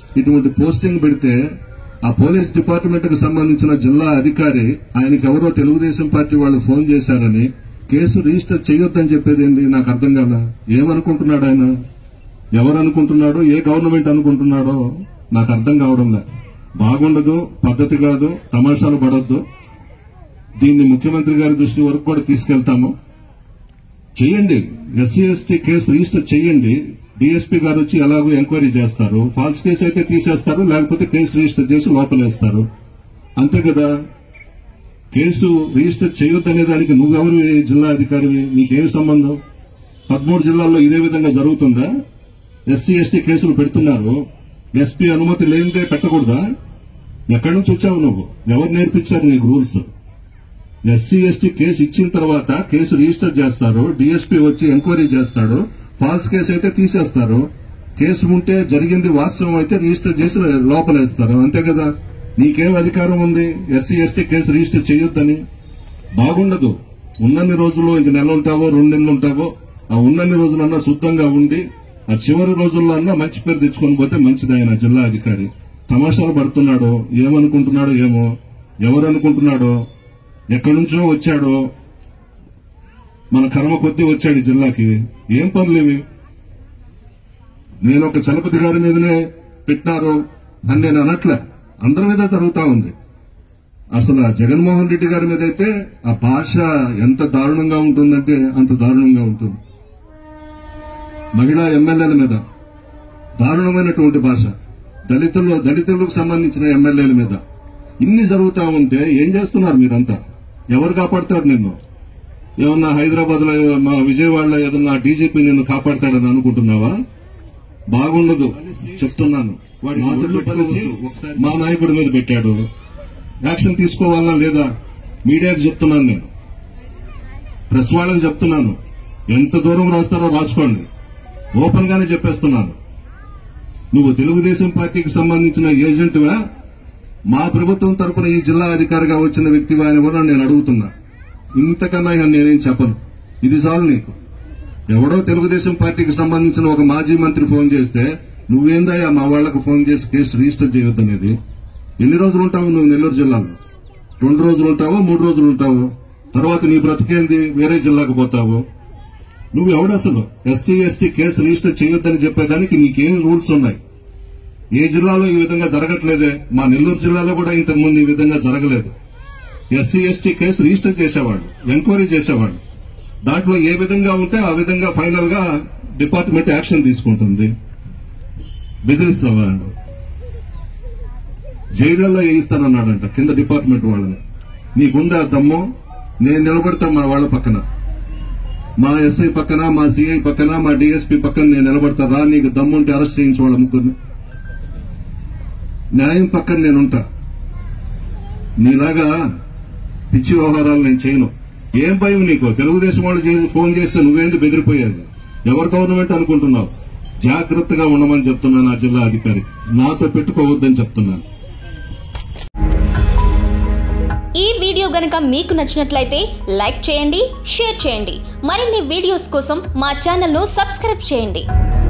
ఇటువంటి పోస్టింగ్ పెడితే ఆ పోలీస్ డిపార్ట్మెంట్ కు సంబంధించిన జిల్లా అధికారి ఆయనకి ఎవరో తెలుగుదేశం పార్టీ వాళ్ళు ఫోన్ చేశారని కేసు రిజిస్టర్ చేయొద్దని చెప్పేది ఏంటి నాకు అర్థం కాల ఏమనుకుంటున్నాడు ఆయన ఎవరు అనుకుంటున్నాడో ఏ గవర్నమెంట్ అనుకుంటున్నాడో నాకు అర్థం కావడం లే బాగుండదు పద్ధతి కాదు తమాషాలు పడొద్దు దీన్ని ముఖ్యమంత్రి గారి దృష్టి వరకు కూడా తీసుకెళ్తాము చేయండి ఎస్సీ ఎస్టీ కేసు రిజిస్టర్ చేయండి డిఎస్పీ గారు వచ్చి ఎలాగో ఎంక్వైరీ చేస్తారు ఫాల్స్ కేసు అయితే తీసేస్తారు లేకపోతే కేసు రిజిస్టర్ చేసి లోపలేస్తారు అంతే కదా కేసు రిజిస్టర్ చేయొద్దనే దానికి నువ్వెవరు ఏ జిల్లా అధికారివి నీకేమి సంబంధం పదమూడు జిల్లాల్లో ఇదే విధంగా జరుగుతుందా ఎస్సీ ఎస్టీ కేసులు పెడుతున్నారు ఎస్పీ అనుమతి లేనిదే పెట్టకూడదా ఎక్కడి నుంచి వచ్చావు నువ్వు ఎవరు నేర్పించారు నీకు రూల్స్ ఎస్సీ ఎస్టీ కేసు ఇచ్చిన తర్వాత కేసు రిజిస్టర్ చేస్తారు డిఎస్పీ వచ్చి ఎంక్వైరీ చేస్తాడు ఫాల్స్ కేసు అయితే తీసేస్తారు కేసు ఉంటే జరిగింది వాస్తవం అయితే రిజిస్టర్ చేసి లోపలేస్తారు అంతే కదా నీకేం అధికారం ఉంది ఎస్సీ ఎస్టీ కేసు రిజిస్టర్ చేయొద్దని బాగుండదు ఉన్నన్ని రోజులు ఇంక నెల ఉంటావో రెండు నెలలు ఉంటావో ఆ ఉన్నన్ని రోజులన్నా శుద్ధంగా ఉండి ఆ చివరి రోజుల్లో అన్నా మంచి పేరు తెచ్చుకొని పోతే మంచిది ఆయన జిల్లా అధికారి తమాషాలు పడుతున్నాడో ఏమనుకుంటున్నాడో ఏమో ఎవరు అనుకుంటున్నాడో ఎక్కడి నుంచో వచ్చాడో మన కర్మ కొద్దీ వచ్చాడు ఈ జిల్లాకి ఏం పనులు ఇవి నేను ఒక చలపతి గారి మీదనే పెట్టినారు అని నేను అనట్లే అందరి మీద జరుగుతా ఉంది అసలు ఆ జగన్మోహన్ రెడ్డి గారి మీద అయితే ఆ భాష ఎంత దారుణంగా ఉంటుందంటే అంత దారుణంగా ఉంటుంది మహిళా ఎమ్మెల్యేల మీద దారుణమైనటువంటి భాష దళితుల్లో దళితులకు సంబంధించిన ఎమ్మెల్యేల మీద ఇన్ని జరుగుతా ఉంటే ఏం చేస్తున్నారు మీరంతా ఎవరు కాపాడతారు నిన్ను ఏమన్నా హైదరాబాద్ లో మా విజయవాడలో ఏదన్నా డీజీపీ నిన్ను కాపాడతాడని అనుకుంటున్నావా బాగుండదు చెప్తున్నాను వాడి మాటలు కలిసి మా నాయకుడి మీద పెట్టాడు యాక్షన్ తీసుకోవాలా లేదా మీడియాకు చెప్తున్నాను నేను ప్రెస్ వాళ్ళకి చెప్తున్నాను ఎంత దూరం రాస్తారో రాసుకోండి ఓపెన్ గానే చెప్పేస్తున్నాను నువ్వు తెలుగుదేశం పార్టీకి సంబంధించిన ఏజెంట్వా మా ప్రభుత్వం తరపున ఈ జిల్లా అధికారిగా వచ్చిన వ్యక్తివా అని కూడా నేను అడుగుతున్నా ఇంతకన్నా ఇక నేనేం చెప్పను ఇది చాలు నీకు ఎవడో తెలుగుదేశం పార్టీకి సంబంధించిన ఒక మాజీ మంత్రి ఫోన్ చేస్తే నువ్వేందయ్యా మా వాళ్లకు ఫోన్ చేసి కేసు రిజిస్టర్ చేయొద్దనేది ఎన్ని రోజులు ఉంటావు నువ్వు నెల్లూరు జిల్లాలో రెండు రోజులు ఉంటావో మూడు రోజులు ఉంటావు తర్వాత నీ బ్రతికేంది వేరే జిల్లాకు పోతావు నువ్వు ఎవడసలు ఎస్సీ ఎస్టీ కేసు రిజిస్టర్ చేయొద్దని చెప్పేదానికి నీకేం రూల్స్ ఉన్నాయి ఏ జిల్లాలో ఈ విధంగా జరగట్లేదే మా నెల్లూరు జిల్లాలో కూడా ఇంతకుముందు ఈ విధంగా జరగలేదు ఎస్సీ ఎస్టీ కేసు రిజిస్టర్ చేసేవాళ్ళు ఎంక్వైరీ చేసేవాళ్ళు దాంట్లో ఏ విధంగా ఉంటే ఆ విధంగా ఫైనల్ గా డిపార్ట్మెంట్ యాక్షన్ తీసుకుంటుంది బెదిరిస్తావా జైళ్లలో వేయిస్తానన్నాడంట కింద డిపార్ట్మెంట్ వాళ్ళని నీకుందా దమ్ము నేను నిలబడతా మా వాళ్ళ పక్కన మా ఎస్ఐ పక్కన మా సిఐ పక్కన మా డిఎస్పీ పక్కన నేను నిలబడతా రా నీకు దమ్ముంటే అరెస్ట్ చేయించు వాళ్ళ ముగ్గురిని న్యాయం పక్కన నేనుంటా నీలాగా పిచ్చి వ్యవహారాలు నేను చేయను ఏం భయం నీకు తెలుగుదేశం వాళ్ళు చేసి ఫోన్ చేస్తే నువ్వేంది బెదిరిపోయేది ఎవరు గవర్నమెంట్ అనుకుంటున్నావు జాగ్రత్తగా ఉండమని చెప్తున్నాను ఆ జిల్లా అధికారి నాతో పెట్టుకోవద్దని చెప్తున్నాను ఈ వీడియో గనుక మీకు నచ్చినట్లయితే లైక్ చేయండి షేర్ చేయండి మరిన్ని వీడియోస్ కోసం మా ఛానల్ను సబ్స్క్రైబ్ చేయండి